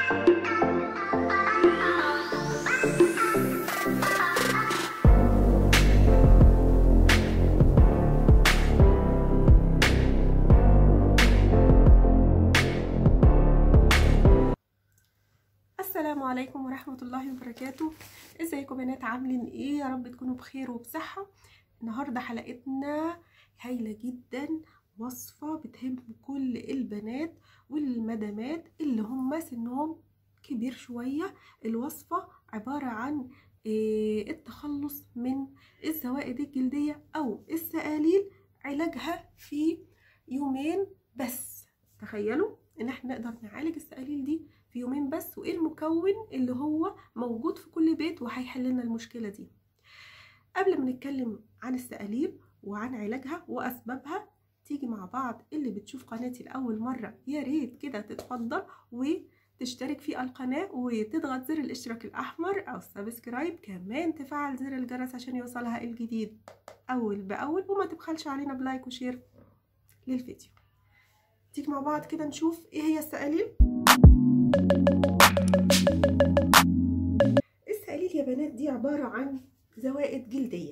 السلام عليكم ورحمة الله وبركاته ازيكم بنات عاملين ايه يا رب تكونوا بخير وبصحة النهاردة حلقتنا هايلة جدا وصفة بتهم كل البنات والمدامات اللي هم سنهم كبير شوية الوصفة عبارة عن إيه التخلص من الزوائد الجلدية او السقاليل علاجها في يومين بس تخيلوا ان احنا نقدر نعالج السقاليل دي في يومين بس وايه المكون اللي هو موجود في كل بيت وهيحل لنا المشكله دي قبل ما نتكلم عن السقاليب وعن علاجها واسبابها تيجي مع بعض اللي بتشوف قناتي لاول مره يا ريت كده تتفضل وتشترك في القناه وتضغط زر الاشتراك الاحمر او السبسكرايب كمان تفعل زر الجرس عشان يوصلها الجديد اول باول وما تبخلش علينا بلايك وشير للفيديو تيجي مع بعض كده نشوف ايه هي السقاليل السقاليل يا بنات دي عبارة عن زوائد جلدية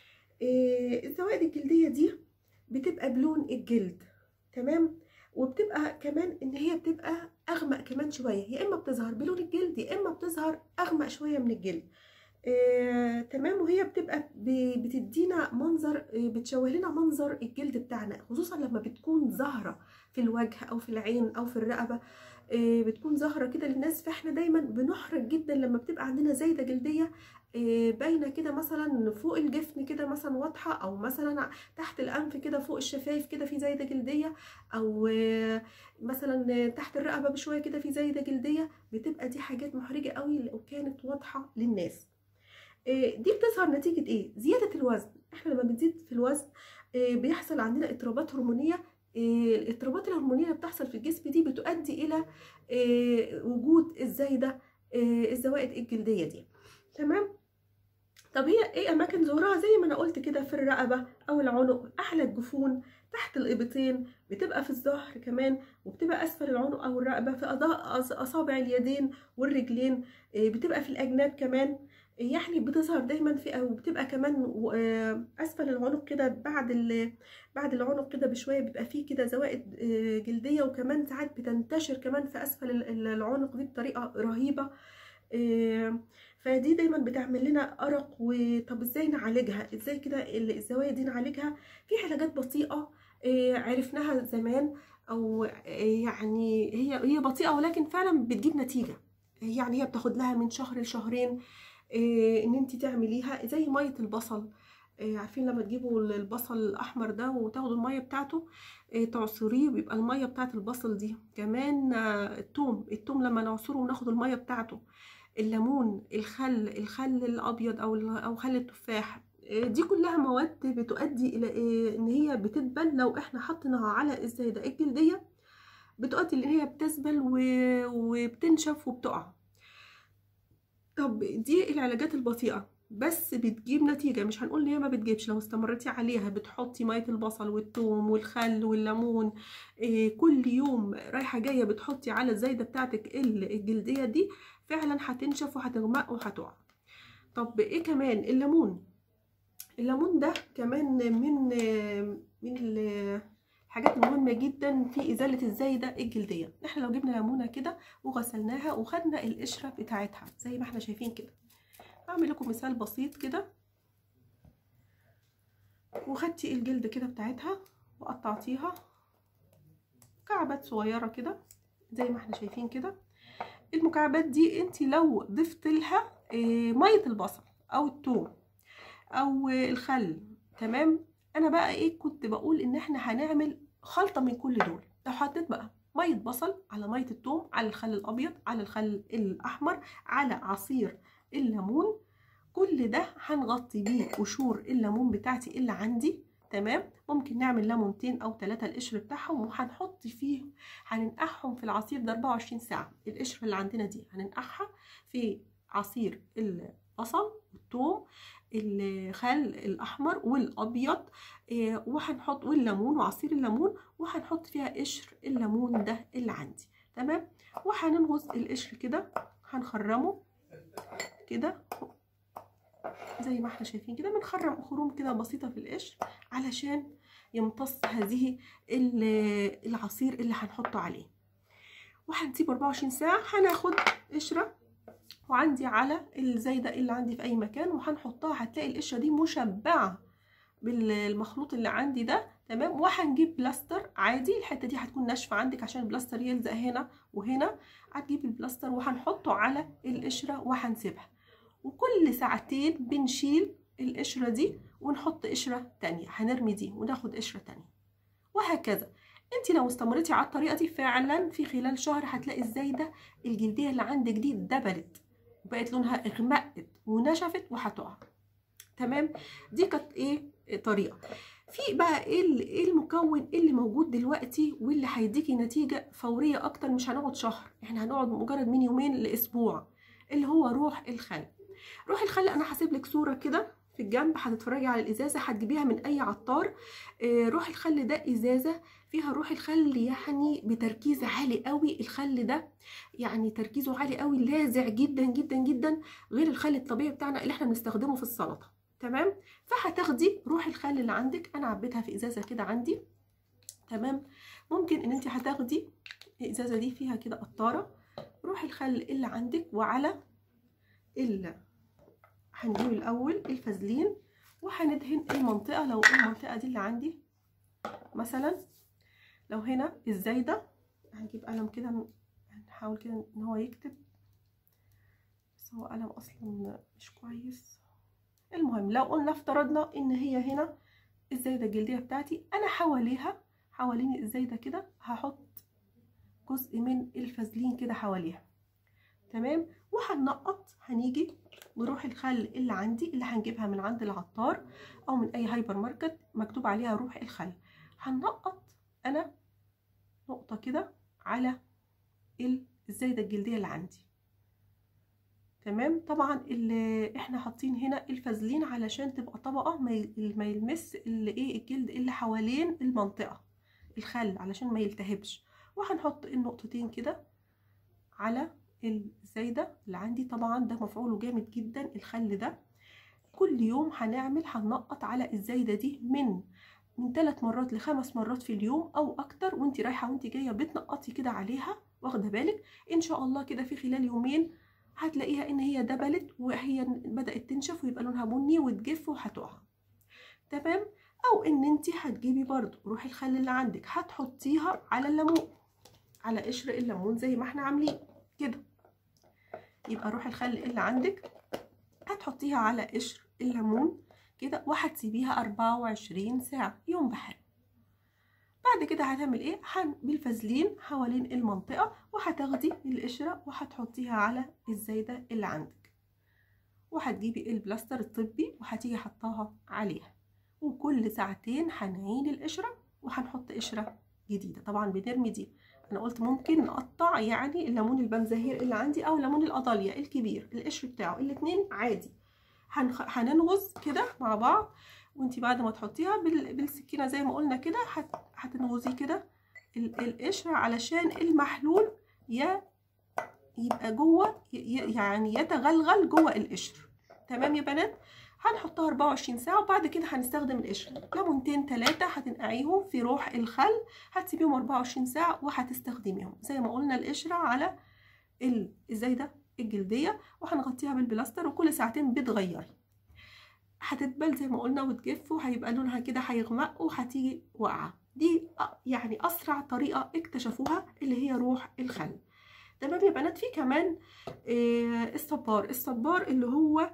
إيه الزوائد الجلدية دي بتبقى بلون الجلد تمام وبتبقى كمان ان هي بتبقى اغمق كمان شوية يا اما بتظهر بلون الجلد يا اما بتظهر اغمق شوية من الجلد إيه تمام وهي بتبقى بتدينا منظر إيه بتشوه لنا منظر الجلد بتاعنا خصوصا لما بتكون ظاهرة في الوجه او في العين او في الرقبة إيه بتكون ظاهرة كده للناس فاحنا دايما بنحرج جدا لما بتبقى عندنا زايدة جلدية إيه باينة كده مثلا فوق الجفن كده مثلا واضحة او مثلا تحت الانف كده فوق الشفايف كده في زايدة جلدية او إيه مثلا تحت الرقبة بشوية كده في زايدة جلدية بتبقى دي حاجات محرجة قوي لو كانت واضحة للناس دي بتظهر نتيجة ايه؟ زيادة الوزن احنا لما بنزيد في الوزن بيحصل عندنا اضطرابات هرمونية الاضطرابات الهرمونية اللي بتحصل في الجسم دي بتؤدي الى وجود الزايدة الزوائد الجلدية دي تمام؟ طب هي ايه اماكن ظهورها زي ما انا قلت كده في الرقبة او العنق اعلى الجفون تحت الابطين بتبقى في الظهر كمان وبتبقى اسفل العنق او الرقبة في اصابع اليدين والرجلين بتبقى في الاجناب كمان يعني بتظهر دايما في او بتبقى كمان اسفل العنق كده بعد بعد العنق كده بشويه بيبقى فيه كده زوائد جلديه وكمان ساعات بتنتشر كمان في اسفل العنق دي بطريقه رهيبه فدي دايما بتعمل لنا ارق وطب ازاي نعالجها ازاي كده الزوايد دي نعالجها في علاجات بطيئه عرفناها زمان او يعني هي هي بطيئه ولكن فعلا بتجيب نتيجه يعني هي بتاخد لها من شهر لشهرين إيه ان انت تعمليها زي ميه البصل إيه عارفين لما تجيبوا البصل الاحمر ده وتاخدوا الميه بتاعته إيه تعصريه ويبقى الميه بتاعه البصل دي كمان آه التوم التوم لما نعصره وناخد الميه بتاعته الليمون الخل الخل الابيض او او خل التفاح دي كلها مواد بتؤدي الى ان هي بتدبل لو احنا حطيناها على الزايده الجلديه بتؤدي ان هي بتسبل وبتنشف وبتقع طب دي العلاجات البطيئة بس بتجيب نتيجة مش هنقول ان هي ما بتجيبش لو استمرتي عليها بتحطي مية البصل والثوم والخل والليمون إيه كل يوم رايحة جاية بتحطي على الزايدة بتاعتك الجلدية دي فعلا هتنشف وهتغمق وهتقع طب ايه كمان الليمون الليمون ده كمان من من الحاجات المهمة جدا في إزالة الزايدة الجلدية احنا لو جبنا ليمونة كده وغسلناها وخدنا القشرة بتاعتها زي ما احنا شايفين كده هعمل لكم مثال بسيط كده وخدتي الجلد كده بتاعتها وقطعتيها مكعبات صغيرة كده زي ما احنا شايفين كده المكعبات دي انت لو ضفت لها مية البصل او الثوم او الخل تمام انا بقى ايه كنت بقول ان احنا هنعمل خلطه من كل دول لو حطيت بقى ميه بصل على ميه الثوم على الخل الابيض على الخل الاحمر على عصير الليمون كل ده هنغطي بيه قشور الليمون بتاعتي اللي عندي تمام ممكن نعمل ليمونتين او ثلاثة القشر بتاعهم وهنحط فيه هننقعهم في العصير ده 24 ساعة القشر اللي عندنا دي هننقعها في عصير البصل والثوم الخل الاحمر والابيض وهنحط والليمون وعصير الليمون وهنحط فيها قشر الليمون ده اللي عندي تمام وهننغص القشر كده هنخرمه كده زي ما احنا شايفين كده بنخرم خروم كده بسيطه في القشر علشان يمتص هذه العصير اللي هنحطه عليه وهنسيبه 24 ساعه هناخد قشره وعندي على الزايده اللي عندي في اي مكان وهنحطها هتلاقي القشره دي مشبعه بالمخلوط اللي عندي ده تمام وهنجيب بلاستر عادي الحته دي هتكون ناشفه عندك عشان البلاستر يلزق هنا وهنا هتجيب البلاستر وهنحطه على القشره وهنسيبها وكل ساعتين بنشيل القشره دي ونحط قشره تانية هنرمي دي وناخد قشره تانية وهكذا انت لو استمرتي على الطريقه دي فعلا في خلال شهر هتلاقي الزايده الجلديه اللي عندك دي دبلت وبقت لونها اغمقت ونشفت وهتقع تمام دي كانت ايه طريقه في بقى ايه المكون اللي موجود دلوقتي واللي هيديكي نتيجه فوريه اكتر مش هنقعد شهر احنا هنقعد مجرد من يومين لاسبوع اللي هو روح الخل روح الخل انا هسيب لك صوره كده في الجنب هتتفرجي على الازازه هتجيبيها من اي عطار روح الخل ده ازازه فيها روح الخل يعني بتركيز عالي قوي الخل ده يعني تركيزه عالي قوي لاذع جدا جدا جدا غير الخل الطبيعي بتاعنا اللي احنا بنستخدمه في السلطه تمام فهتاخدي روح الخل اللي عندك انا عبيتها في ازازه كده عندي تمام ممكن ان انت هتاخدي الازازه دي فيها كده قطاره روح الخل اللي عندك وعلى ال هنجيب الاول الفازلين وهندهن المنطقه لو المنطقه دي اللي عندي مثلا لو هنا الزايده هنجيب قلم كده نحاول كده ان هو يكتب بس هو قلم اصلا مش كويس المهم لو قلنا افترضنا ان هي هنا الزايده الجلديه بتاعتي انا حواليها حوالين الزايده كده هحط جزء من الفازلين كده حواليها تمام وهنقط هنيجي نروح الخل اللي عندي اللي هنجيبها من عند العطار او من اي هايبر ماركت مكتوب عليها روح الخل هنقط انا نقطه كده على الزايده الجلديه اللي عندي تمام طبعا اللي احنا حاطين هنا الفازلين علشان تبقى طبقه ما يلمس اللي ايه الجلد اللي حوالين المنطقه الخل علشان ما يلتهبش وهنحط النقطتين كده على الزايده اللي عندي طبعا ده مفعوله جامد جدا الخل ده كل يوم هنعمل هننقط على الزايده دي من من ثلاث مرات لخمس مرات في اليوم او اكتر وانت رايحه وانت جايه بتنقطي كده عليها واخده بالك ان شاء الله كده في خلال يومين هتلاقيها ان هي دبلت وهي بدات تنشف ويبقى لونها بني وتجف وهتقع تمام او ان انت هتجيبي برضو روح الخل اللي عندك هتحطيها على الليمون على قشر الليمون زي ما احنا عاملين كده يبقى روح الخل اللي عندك هتحطيها على قشر الليمون كده وهتسيبيها 24 ساعة يوم بحال بعد كده هتعمل ايه هن بالفازلين حوالين المنطقة وهتاخدي القشرة وهتحطيها على الزايدة اللي عندك وهتجيبي البلاستر الطبي وهتيجي حطاها عليها وكل ساعتين هنعين القشرة وهنحط قشرة جديدة طبعا بنرمي دي انا قلت ممكن نقطع يعني الليمون البنزهير اللي عندي او ليمون القضاليا الكبير القشر بتاعه الاتنين عادي هننغز كده مع بعض وانتي بعد ما تحطيها بالسكينه زي ما قلنا كده هتنغزيه كده القشر علشان المحلول يا يبقى جوه يعني يتغلغل جوه القشر تمام يا بنات هنحطها 24 ساعه وبعد كده هنستخدم القشر ليمونتين ثلاثه هتنقعيهم في روح الخل هتسيبيهم 24 ساعه وهتستخدميهم زي ما قلنا القشره على الزايده الجلديه وهنغطيها بالبلاستر وكل ساعتين بتغيري هتدبل زي ما قلنا وتجف وهيبقى لونها كده هيغمق وهتيجي واقعه دي يعني اسرع طريقه اكتشفوها اللي هي روح الخل تمام يا بنات في كمان الصبار الصبار اللي هو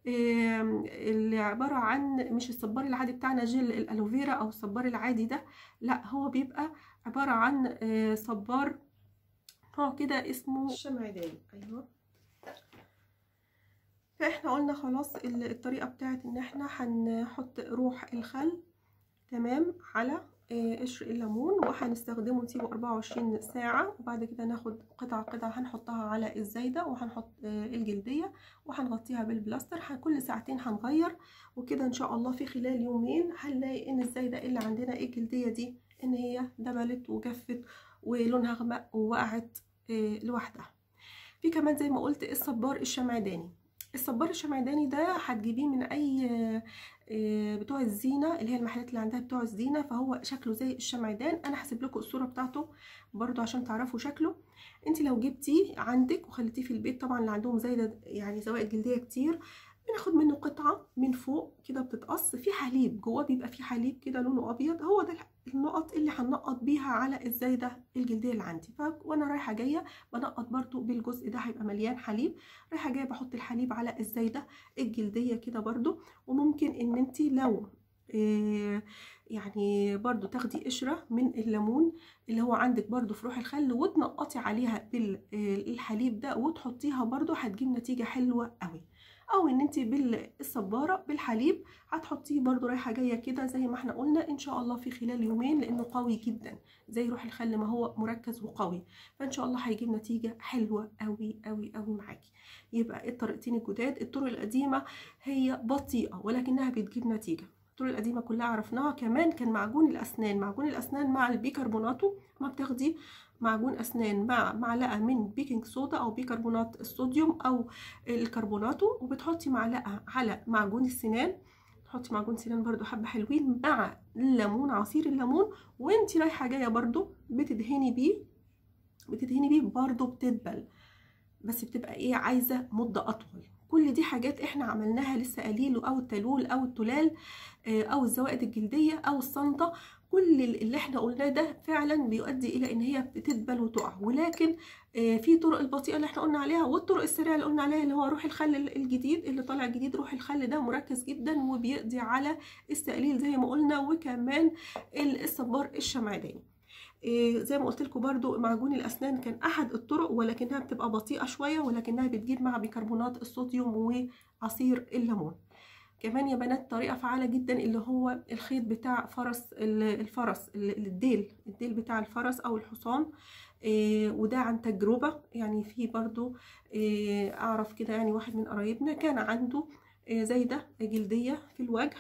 اللي عبارة عن مش الصبار العادي بتاعنا جل الالوفيرا او الصبار العادي ده لا هو بيبقى عبارة عن صبار هو كده اسمه الشمعدان ايوه فاحنا قلنا خلاص الطريقة بتاعت ان احنا هنحط روح الخل تمام على قشر الليمون وهنستخدمه نسيبه 24 ساعة وبعد كده ناخد قطعة قطعة هنحطها على الزايدة وهنحط الجلدية وهنغطيها بالبلاستر كل ساعتين هنغير وكده ان شاء الله في خلال يومين هنلاقي ان الزايدة اللي عندنا الجلدية دي ان هي دبلت وجفت ولونها غمق ووقعت آه لوحدها في كمان زي ما قلت الصبار الشمعداني الصبار الشمعداني ده هتجيبيه من اي آه، بتوع الزينه اللي هي المحلات اللي عندها بتوع الزينه فهو شكله زي الشمعدان انا هسيب لكم الصوره بتاعته برضو عشان تعرفوا شكله انت لو جبتيه عندك وخليتيه في البيت طبعا اللي عندهم زايده يعني زوائد جلديه كتير بناخد منه قطعه من فوق كده بتتقص في حليب جواه بيبقى في حليب كده لونه ابيض هو ده النقط اللي هنقط بيها على الزايده الجلديه اللي عندي ف وانا رايحه جايه بنقط برضو بالجزء ده هيبقى مليان حليب رايحه جايه بحط الحليب على الزايده الجلديه كده برضو وممكن ان انت لو إيه يعني برضو تاخدي قشرة من الليمون اللي هو عندك برضو في روح الخل وتنقطي عليها بالحليب ده وتحطيها برضو هتجيب نتيجة حلوة قوي او ان انت بالصباره بالحليب هتحطيه برضو رايحه جايه كده زي ما احنا قلنا ان شاء الله في خلال يومين لانه قوي جدا زي روح الخل ما هو مركز وقوي فان شاء الله هيجيب نتيجه حلوه قوي قوي قوي معاكي يبقى الطريقتين الجداد الطرق القديمه هي بطيئه ولكنها بتجيب نتيجه الطرق القديمه كلها عرفناها كمان كان معجون الاسنان معجون الاسنان مع البيكربوناتو ما بتاخدي معجون اسنان مع معلقه من بيكنج صودا او بيكربونات الصوديوم او الكربوناتو وبتحطي معلقه على معجون السنان تحطي معجون سنان برضو حبه حلوين مع الليمون عصير الليمون وانت رايحه جايه برضو بتدهني بيه بتدهني بيه برضو بتدبل بس بتبقى ايه عايزه مده اطول كل دي حاجات احنا عملناها لسه قليل او التلول او التلال او الزوائد الجلديه او الصنطه كل اللي احنا قلناه ده فعلا بيؤدي الى ان هي بتدبل وتقع ولكن في طرق البطيئه اللي احنا قلنا عليها والطرق السريعه اللي قلنا عليها اللي هو روح الخل الجديد اللي طالع جديد روح الخل ده مركز جدا وبيقضي على التقليل زي ما قلنا وكمان الصبار الشمعداني زي ما قلت لكم برضو معجون الاسنان كان احد الطرق ولكنها بتبقى بطيئه شويه ولكنها بتجيب مع بيكربونات الصوديوم وعصير الليمون كمان يا بنات طريقه فعاله جدا اللي هو الخيط بتاع فرس الفرس الديل الديل بتاع الفرس او الحصان إيه وده عن تجربه يعني في برضو إيه اعرف كده يعني واحد من قرايبنا كان عنده إيه زايده جلديه في الوجه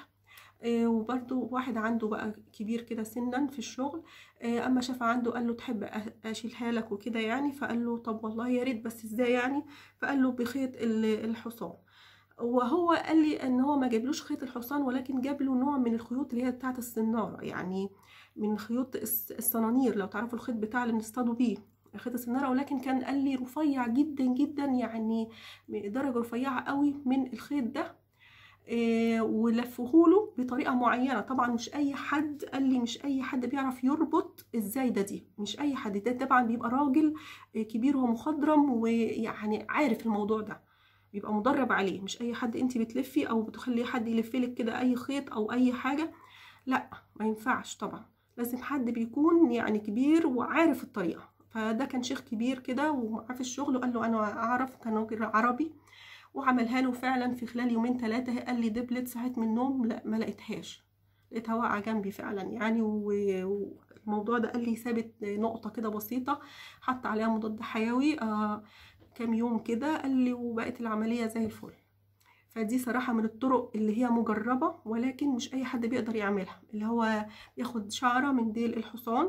وبرده واحد عنده بقى كبير كده سنا في الشغل اما شاف عنده قال له تحب اشيلها لك وكده يعني فقال له طب والله يا ريت بس ازاي يعني فقال له بخيط الحصان وهو قال لي ان هو ما جابلوش خيط الحصان ولكن جاب له نوع من الخيوط اللي هي بتاعه السناره يعني من خيوط الصنانير لو تعرفوا الخيط بتاع اللي بنصطادوا بيه خيط السناره ولكن كان قال لي رفيع جدا جدا يعني درجه رفيعه قوي من الخيط ده إيه ولفهوله بطريقه معينه طبعا مش اي حد قال لي مش اي حد بيعرف يربط الزايده دي مش اي حد ده طبعا بيبقى راجل كبير ومخضرم ويعني عارف الموضوع ده بيبقى مدرب عليه مش اي حد انت بتلفي او بتخلي حد يلفلك كده اي خيط او اي حاجه لا ما ينفعش طبعا لازم حد بيكون يعني كبير وعارف الطريقه فده كان شيخ كبير كده ومعاه في الشغل وقال له انا اعرف كان راجل عربي وعملها له فعلا في خلال يومين ثلاثه قال لي دبلت صحيت من النوم لا ما لقيتهاش لقيتها واقعه جنبي فعلا يعني والموضوع ده قال لي ثابت نقطه كده بسيطه حط عليها مضاد حيوي آه كام يوم كده قال لي وبقت العمليه زي الفل فدي صراحه من الطرق اللي هي مجربه ولكن مش اي حد بيقدر يعملها اللي هو ياخد شعره من ديل الحصان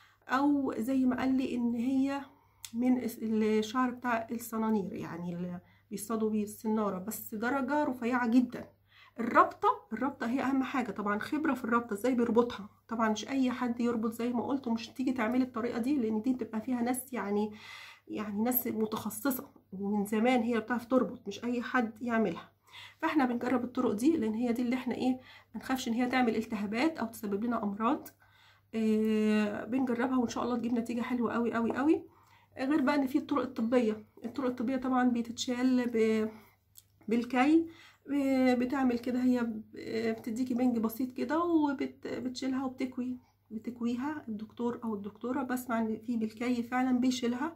او زي ما قال لي ان هي من الشعر بتاع الصنانير يعني اللي بيصطادوا بيه السناره بس درجه رفيعه جدا الرابطه الرابطه هي اهم حاجه طبعا خبره في الرابطه ازاي بيربطها طبعا مش اي حد يربط زي ما قلت ومش تيجي تعملي الطريقه دي لان دي بتبقى فيها ناس يعني يعني ناس متخصصه ومن زمان هي بتعرف تربط مش اي حد يعملها فاحنا بنجرب الطرق دي لان هي دي اللي احنا ايه ما نخافش ان هي تعمل التهابات او تسبب لنا امراض إيه بنجربها وان شاء الله تجيب نتيجه حلوه قوي قوي قوي غير بقى ان في الطرق الطبيه الطرق الطبيه طبعا بتتشال ب... بالكي بتعمل كده هي بتديكي بنج بسيط كده وبتشيلها وبتكوي بتكويها الدكتور او الدكتوره بسمع ان في بالكي فعلا بيشيلها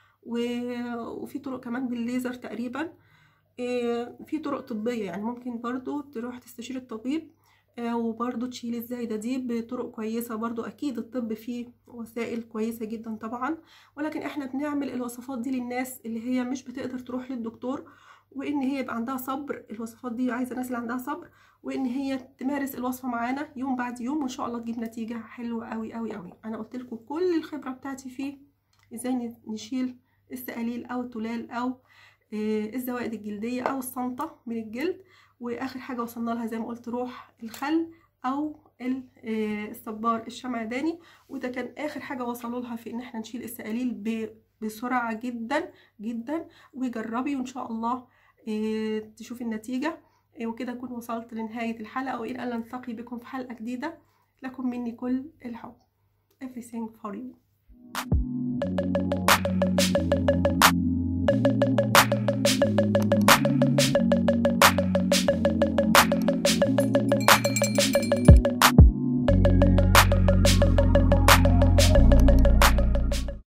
وفي طرق كمان بالليزر تقريبا في طرق طبيه يعني ممكن برضو تروح تستشير الطبيب وبرضو تشيل الزايده دي بطرق كويسه برضو اكيد الطب فيه وسائل كويسه جدا طبعا ولكن احنا بنعمل الوصفات دي للناس اللي هي مش بتقدر تروح للدكتور وان هي يبقى عندها صبر الوصفات دي عايزه الناس اللي عندها صبر وان هي تمارس الوصفه معانا يوم بعد يوم وان شاء الله تجيب نتيجه حلوه قوي قوي قوي انا قلت لكم كل الخبره بتاعتي في ازاي نشيل السقاليل او التلال او الزوائد الجلديه او الصنطه من الجلد واخر حاجه وصلنا لها زي ما قلت روح الخل او الصبار الشمعداني وده كان اخر حاجه وصلوا لها في ان احنا نشيل السقاليل بسرعه جدا جدا وجربي وان شاء الله تشوفي النتيجه وكده اكون وصلت لنهايه الحلقه والى ان نلتقي بكم في حلقه جديده لكم مني كل الحب everything for you